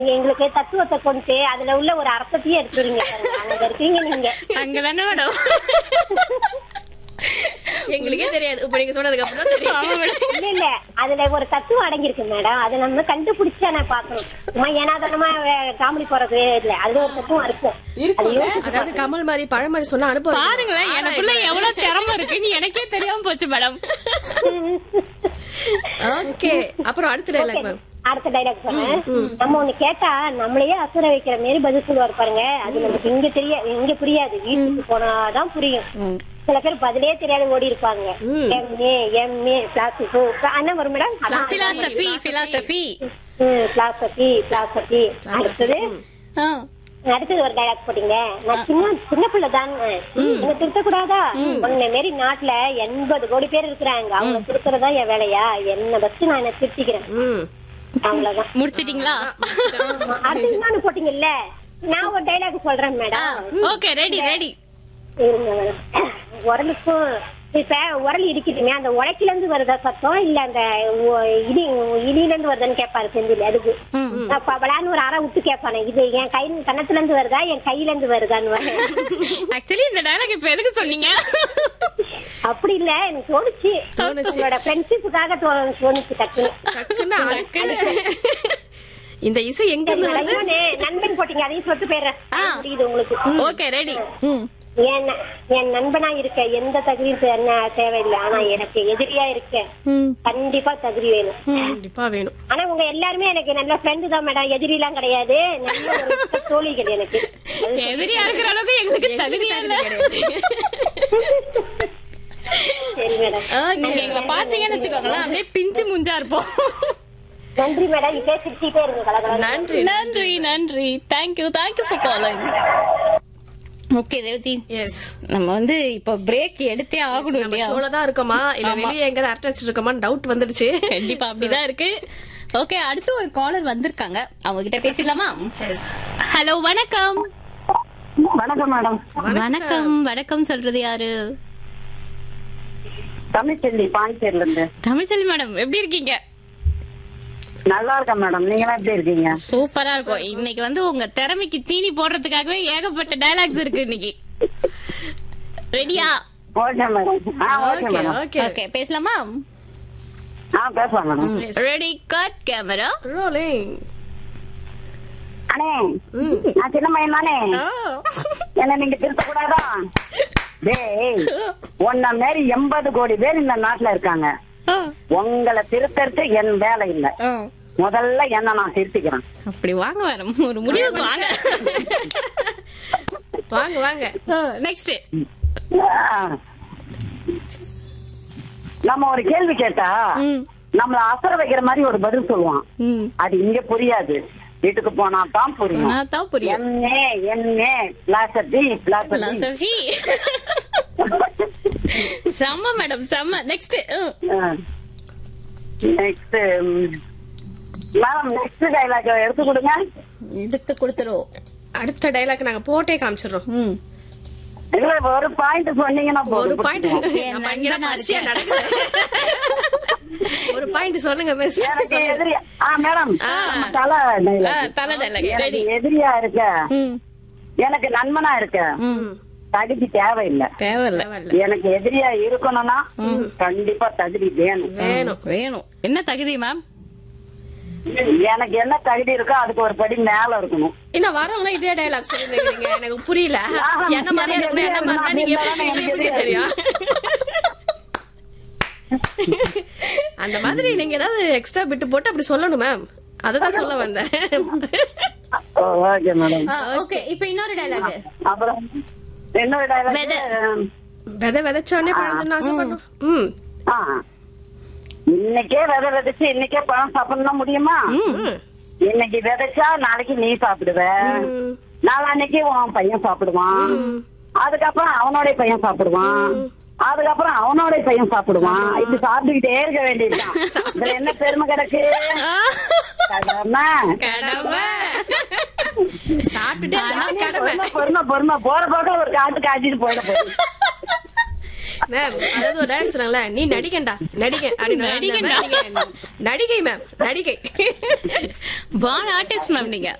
எங்களுக்கு தத்துவத்தை கொண்டு அதுல உள்ள ஒரு அர்த்தத்தையே எடுத்துறீங்க அங்க இருக்கீங்க நீங்க அங்கதானே மேடம் எங்களுக்கே தெரியாது இப்ப நீங்க சொன்னதுக்கு அப்புறம் தான் தெரியும் ஆமா மேடம் இல்ல இல்ல அதுல ஒரு தத்துவம் அடங்கியிருக்கு மேடம் அதை நம்ம கண்டுபிடிச்சா நான் பாக்கணும் சும்மா ஏனாதனமா காமெடி போறது இல்ல அதுல ஒரு தத்துவம் இருக்கும் அது யோசிச்சு அதாவது கமல் மாதிரி பழமொழி சொன்னா அனுபவம் பாருங்களேன் எனக்குள்ள எவ்வளவு திறமை இருக்குன்னு எனக்கே தெரியாம போச்சு மேடம் ஓகே அப்புறம் அடுத்த டைலாக் மேம் அடுத்த டைலாக் சொன்னேன் நம்ம ஒண்ணு கேட்டா நம்மளையே அசுர வைக்கிற மாரி பதில் சொல்லுவார் பாருங்க அது நமக்கு இங்க தெரிய இங்க புரியாது வீட்டுக்கு போனாதான் புரியும் சில பேர் பதிலே தெரியாத ஓடி இருப்பாங்க எம்ஏ எம்ஏ கிளாஸ் அண்ணன் வரும் madam philosophy philosophy philosophy philosophy அடுத்தது அடுத்தது ஒரு டைலாக் போட்டீங்க நான் சின்ன சின்ன பிள்ளை தான் நீங்க திருத்த கூடாதா உன்னை மாரி நாட்டுல எண்பது கோடி பேர் இருக்கிறாங்க அவங்க திருத்துறதா என் வேலையா என்ன பஸ் நான் என்ன திருத்திக்கிறேன் ம் அவ்வளவுதான் முடிச்சிட்டீங்களா ஆமா, அடுத்தது இன்னொன்னு போட்டீங்கல்ல நான் ஒரு டைலாக் சொல்றேன் மேடம் ஓகே ரெடி ரெடி இருங்க மேடம் உரலுக்கும் இப்ப உரல் இடிக்குதுங்க அந்த உழைக்கில இருந்து வருதா சத்தம் இல்ல அந்த ஒ- இடி இடியில இருந்து வருதான்னு கேட்பாரு செந்தில் அதுக்கு அப்ப விளையாண்டு ஒரு அரை விட்டு கேட்பானே இது என் கை கணத்துல இருந்து வருதா என் கையில இருந்து வருதான்னு ஆக்சுவலி இந்த டயலாக் இப்ப எதுக்கு சொன்னீங்க அப்படி இல்ல எனக்கு தோணுச்சு தோணுச்சு. உங்களோட ஃப்ரெண்ட்ஷிப்புக்காக தோணுச்சு டக்குன்னு டக்குன்னு அதுக்குன்னு இந்த இசை எங்க சரி, இருந்து வருது இன்னொன்னு நண்பன் போட்டீங்க அதையும் சொல்லிட்டு போயிடுறேன் அது புரியுது உங்களுக்கு ஓகே ரெடி என் ந- என் நண்பனா இருக்க எந்த தகுதியும் தே- என்ன தேவையில்லை ஆனா எனக்கு எதிரியா இருக்க கண்டிப்பா தகுதி வேணும் கண்டிப்பா வேணும் ஆனா உங்க எல்லாருமே எனக்கு நல்ல ஃப்ரெண்டு தான் மேடம் எதிரி எல்லாம் கிடையாது நல்ல ஒரு உற்ற தோழிகள் எனக்கு எதிரியா இருக்கிற அளவுக்கு எங்களுக்கு தகுதியா இல்ல சரி மேடம் நீங்க எங்களை பாத்தீங்கன்னு வச்சுக்கோங்களேன் அப்படியே பிஞ்சு முஞ்சா இருப்போம் நன்றி மேடம் இப்பே சிரிச்சிட்டே இருங்க கலகலன்னு. நன்றி நன்றி நன்றி thank you thank you for calling okay Revathi yes நம்ம வந்து இப்ப பிரேக் எடுத்தே ஆகணும் நம்ம இல்லையா ஷோல தான் இருக்கோமா இல்ல வெளியே எங்க அரட்டை அடிச்சிட்டு இருக்கோமான்னு டவுட் வந்துடுச்சு கண்டிப்பா அப்படிதான் இருக்கு ஓகே அடுத்து ஒரு காலர் வந்திருக்காங்க அவங்க கிட்ட பேசிடலாமா ஹலோ வணக்கம் வணக்கம் மேடம் வணக்கம் வணக்கம் சொல்றது யாரு தமிழ்ச்செல்வி பாண்டிச்சேரில இருந்து தமிழ்செல்வி மேடம் எப்படி இருக்கீங்க நல்லா இருக்கேன் மேடம் நீங்களா எப்படி இருக்கீங்க சூப்பரா இருக்கும் இன்னைக்கு வந்து உங்க திறமைக்கு தீனி போடுறதுக்காகவே ஏகப்பட்ட டயலாக்ஸ் இருக்கு இன்னைக்கு ரெடியா okay madam ah okay okay madam okay okay பேசலாமா ஆ பேசலாம் madam ready cut camera rolling அண்ணே நான் சின்ன பையன் தானே என்ன நீங்க திருத்த கூடாதா டேய் உன்ன மாரி எண்பது கோடி பேர் இந்த நாட்டுல இருக்காங்க உங்களை திருத்தறது என் வேலை இல்ல முதல்ல என்ன நான் திருத்திக்கிறேன் அப்படி வாங்க மேடம் ஒரு முடிவுக்கு வாங்க வாங்க வாங்க நெக்ஸ்ட் ஆ. நம்ம ஒரு கேள்வி கேட்டா நம்மள அசர வைக்கிற மாதிரி ஒரு பதில் சொல்லுவான் அது இங்க புரியாது வீட்டுக்கு போனா தான் புரியும் தான் புரியும் என்ன என்ன பிளாசபி பிளாசபி Philosophy. செம்ம மேடம் செம்ம next next madam next dialogue எடுத்து கொடுங்க எடுத்து கொடுத்துரும் அடுத்த டைலாக் நாங்க போட்டே காமிச்சிடுறோம் இல்ல ஒரு பாயிண்ட் சொன்னீங்கன்னா ஒரு போதும் பாயிண்ட் என் நம்ம இங்க தான் நண்பனா பரீட்சையா இருக்கேன். நடக்குது ஒரு பாயிண்ட் சொல்லுங்க மிஸ் எனக்கு எதிரி ஆ மேடம் ஆ. தலை ஆ, dialogue. தலை dialogue. எனக்கு Ready. எதிரியா இருக்க எனக்கு நண்பனா இருக்க தகுதி தேவையில்லை தேவையில்ல எனக்கு எதிரியா இருக்கணும்னா கண்டிப்பா தகுதி வேணும் வேணும் வேணும் என்ன தகுதி மேம் எனக்கு என்ன தகுதி இருக்கோ அதுக்கு ஒரு படி மேல இருக்கணும் என்ன வரவங்க இதே டைலாக் சொல்லிருந்தீங்க எனக்கு புரியல என்ன மாதிரியா இருக்கணும் என்ன மாதிரியா நீங்க எப்படி நீங்க எப்படி தெரியும் அந்த மாதிரி நீங்க ஏதாவது எக்ஸ்ட்ரா பிட்டு போட்டு அப்படி சொல்லணும் மேம் அததான் சொல்ல வந்தேன் ஓகே மேடம் ஓகே இப்போ இன்னொரு டயலாக் அப்புறம் இன்னொரு வெதை. டைலாக் விதை விதைச்சோடனே பழம் ஆசைப்படணும் ம் ஆ இன்னைக்கே விதை விதைச்சு இன்னைக்கே பழம் சாப்பிடணும் முடியுமா ம். இன்னைக்கு விதைச்சா நாளைக்கு நீ சாப்பிடுவ ம். நாளான்னைக்கு உன் பையன் சாப்பிடுவான் அதுக்கப்புறம் அவனோட பையன் சாப்பிடுவான் அதுக்கப்புறம் அவனோட பையன் சாப்பிடுவான் இப்படி சாப்பிட்டுக்கிட்டே இருக்க வேண்டியதுதான் இதுல என்ன பெருமை கிடக்கு கடமை. கடமை சாப்பிட்டுட்டு பொறுமை, பொறுமை பொறுமை போற போக்க ஒரு காட்டு காய்ச்சிட்டு போயிட போகுது மேம் அதாவது ஒரு டைலாக் சொன்னாங்கல்ல நீ நடிகண்டா நடிகை அப்படின்னு அந்த நடிகண்டா. மாதிரி நீங்க நடிகை மேம் நடிகை பான் ஆர்டிஸ்ட் மேம் நீங்க